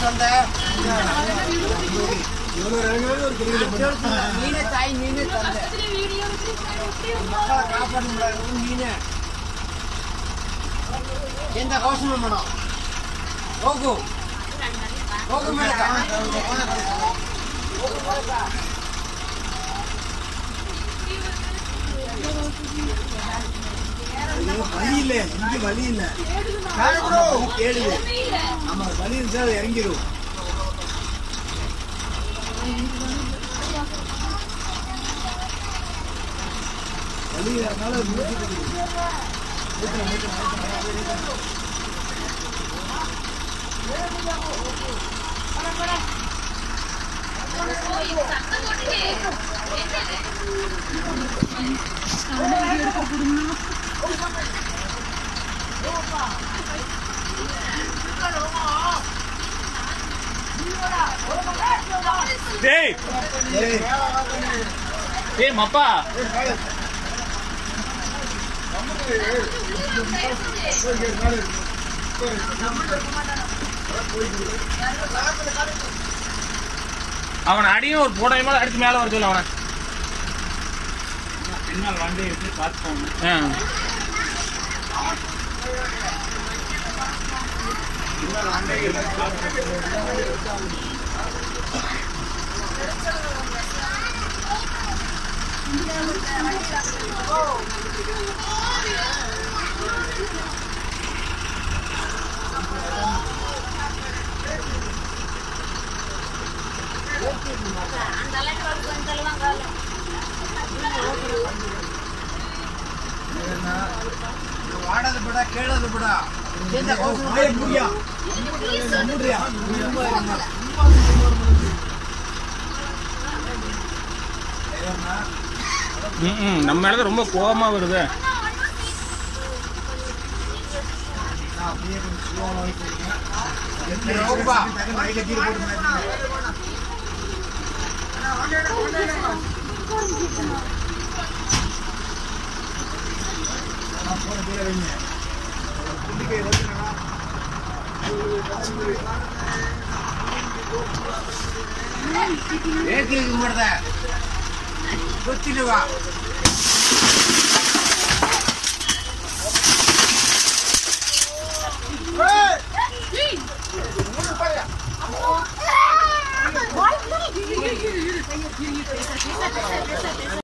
ತಂದೆ இவ்வளவு இறங்குறது ஒரு பெரிய விஷயம். ನೀನೇ ತಾಯಿ ನೀನೇ ತಂದೆ ಮಕ್ಕಳ ಕಾಪಾಡಿ ಮಾಡೋದು ನೀನೇ ಎಂತ ಕೌಶಲ ಮಾಡೋ ಹೋಗು ಹೋಗು ಮೇಡಕ இது வழி இல்ல இங்க வழி இல்ல கேடுது ஆமா வழி இருந்துச்சா அது இறங்கிடும் வழி அதனால அது முடிச்சுட்டு டேய் ஏய், டேய் மப்பா அவன் அடியும் ஒரு போடையை மேல அடிச்சு மேல வர சொல்லு அவனை பின்னால் வண்டி எடுத்து பார்த்து போகணும் ஆ. ವಾಡೋದು ಬಿಡ ಕೇಳೋದು ಬಿಡ ಎಂತ ಕೌಶಲ வாயை மூடியா? மூடுறியா? ம், ம், நம்ம மேலதான் ரொம்ப கோவமா வருது நான் அப்படியே கொஞ்சம் slow ஆ வைக்கிறேன். ಹೋಗ್ಬಾ. டக்குனு right ல கீழே போட்டு மாட்டிக்கிறேன். நான் போன கீழே வைங்க. தும்பிக்கை வச்சுக்கணும். ಏಕೆ ಹೀಗೆ ಮಾಡ್ದೆ ಗೊತ್ತಿಲ್ವಾ